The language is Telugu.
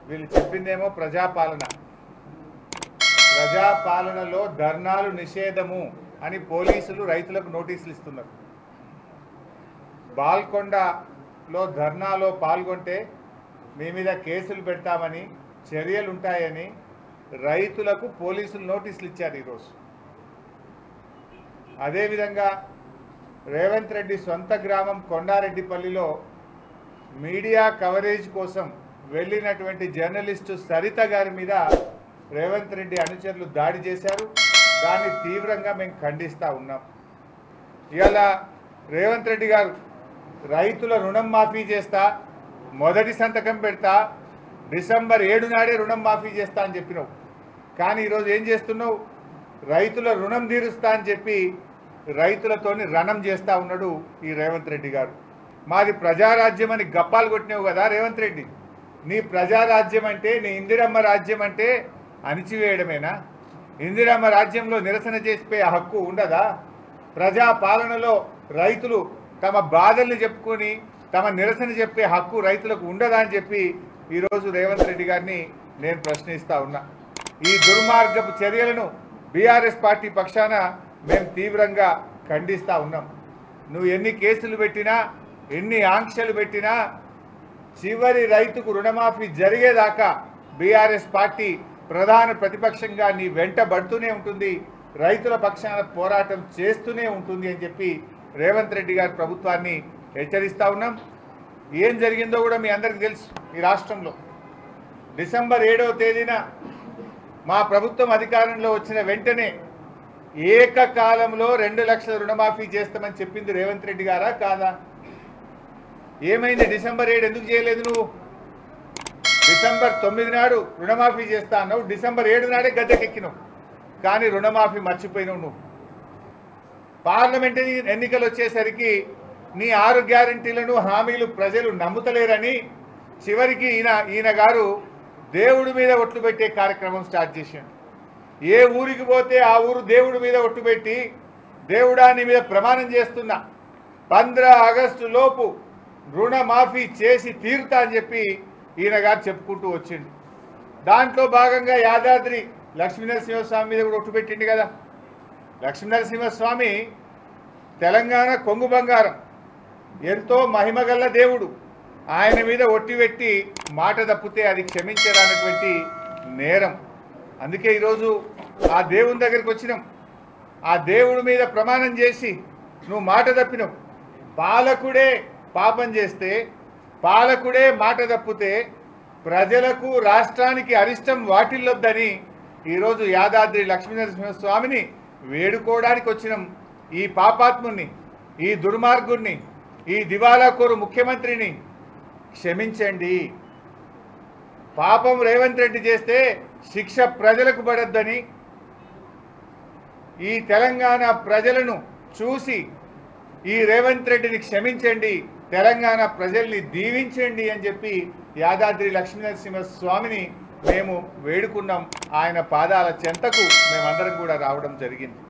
వీళ్ళు చెప్పిందేమో ప్రజాపాలన ప్రజాపాలనలో ధర్నాలు నిషేధము అని పోలీసులు రైతులకు నోటీసులు ఇస్తున్నారు బాల్కొండలో ధర్నాలో పాల్గొంటే మీ మీద కేసులు పెడతామని చర్యలు ఉంటాయని రైతులకు పోలీసులు నోటీసులు ఇచ్చారు ఈరోజు అదేవిధంగా రేవంత్ రెడ్డి సొంత గ్రామం కొండారెడ్డిపల్లిలో మీడియా కవరేజ్ కోసం వెళ్ళినటువంటి జర్నలిస్టు సరిత గారి మీద రేవంత్ రెడ్డి అనుచరులు దాడి చేశారు దాన్ని తీవ్రంగా మేము ఖండిస్తూ ఉన్నాం ఇవాళ రేవంత్ రెడ్డి గారు రైతుల రుణం మాఫీ చేస్తా మొదటి సంతకం పెడతా డిసెంబర్ ఏడు నాడే రుణం మాఫీ చేస్తా అని చెప్పినావు కానీ ఈరోజు ఏం చేస్తున్నావు రైతుల రుణం తీరుస్తా అని చెప్పి రైతులతోని రణం చేస్తా ఉన్నాడు ఈ రేవంత్ రెడ్డి గారు మాది ప్రజారాజ్యం అని గప్పాలు కొట్టినావు కదా రేవంత్ రెడ్డి నీ ప్రజారాజ్యం అంటే నీ ఇందిరమ్మ రాజ్యం అంటే అణిచివేయడమేనా ఇందిరమ్మ రాజ్యంలో నిరసన చేసిపోయే హక్కు ఉండదా ప్రజా పాలనలో రైతులు తమ బాధల్ని చెప్పుకొని తమ నిరసన చెప్పే హక్కు రైతులకు ఉండదా అని చెప్పి ఈరోజు రేవంత్ రెడ్డి గారిని నేను ప్రశ్నిస్తా ఉన్నా ఈ దుర్మార్గపు చర్యలను బీఆర్ఎస్ పార్టీ పక్షాన మేము తీవ్రంగా ఖండిస్తా ఉన్నాం నువ్వు ఎన్ని కేసులు పెట్టినా ఎన్ని ఆంక్షలు పెట్టినా చివరి రైతుకు రుణమాఫీ జరిగేదాకా బీఆర్ఎస్ పార్టీ ప్రధాన ప్రతిపక్షంగా నీ వెంట పడుతూనే ఉంటుంది రైతుల పక్షాన పోరాటం చేస్తూనే ఉంటుంది అని చెప్పి రేవంత్ రెడ్డి గారి ప్రభుత్వాన్ని హెచ్చరిస్తా ఉన్నాం ఏం జరిగిందో కూడా మీ అందరికీ తెలుసు ఈ రాష్ట్రంలో డిసెంబర్ ఏడవ తేదీన మా ప్రభుత్వం అధికారంలో వచ్చిన వెంటనే ఏకకాలంలో రెండు లక్షల రుణమాఫీ చేస్తామని చెప్పింది రేవంత్ రెడ్డి గారా కాదా ఏమైంది డిసెంబర్ ఏడు ఎందుకు చేయలేదు నువ్వు డిసెంబర్ తొమ్మిది నాడు రుణమాఫీ చేస్తా అన్నావు డిసెంబర్ ఏడు నాడే గద్దెకెక్కినావు కానీ రుణమాఫీ మర్చిపోయినావు నువ్వు పార్లమెంట్ ఎన్నికలు వచ్చేసరికి నీ ఆరు గ్యారంటీలను హామీలు ప్రజలు నమ్ముతలేరని చివరికి ఈయన ఈయన గారు దేవుడి మీద ఒట్లు పెట్టే కార్యక్రమం స్టార్ట్ చేశాడు ఏ ఊరికి పోతే ఆ ఊరు దేవుడి మీద ఒట్టు పెట్టి దేవుడా నీ మీద ప్రమాణం చేస్తున్నా పంద్ర ఆగస్టు లోపు రుణమాఫీ చేసి తీరుతా అని చెప్పి ఈయన గారు చెప్పుకుంటూ వచ్చిండు దాంట్లో భాగంగా యాదాద్రి లక్ష్మీనరసింహస్వామి మీద కూడా ఒట్టు పెట్టిండు కదా లక్ష్మీనరసింహస్వామి తెలంగాణ కొంగు బంగారం ఎంతో మహిమగల్ల దేవుడు ఆయన మీద ఒట్టి పెట్టి మాట తప్పితే అది క్షమించరానటువంటి నేరం అందుకే ఈరోజు ఆ దేవుని దగ్గరికి వచ్చినాం ఆ దేవుడి మీద ప్రమాణం చేసి నువ్వు మాట తప్పినావు పాలకుడే పాపం చేస్తే పాలకుడే మాట తప్పితే ప్రజలకు రాష్ట్రానికి అరిష్టం వాటిల్లొద్దని ఈరోజు యాదాద్రి లక్ష్మీనరసింహస్వామిని వేడుకోవడానికి వచ్చినాం ఈ పాపాత్ముని ఈ దుర్మార్గుణ్ణి ఈ దివాలాకోరు ముఖ్యమంత్రిని క్షమించండి పాపం రేవంత్ రెడ్డి చేస్తే శిక్ష ప్రజలకు పడద్దని ఈ తెలంగాణ ప్రజలను చూసి ఈ రేవంత్ రెడ్డిని క్షమించండి తెలంగాణ ప్రజల్ని దీవించండి అని చెప్పి యాదాద్రి లక్ష్మీనరసింహ స్వామిని మేము వేడుకున్నాం ఆయన పాదాల చెంతకు మేమందరం కూడా రావడం జరిగింది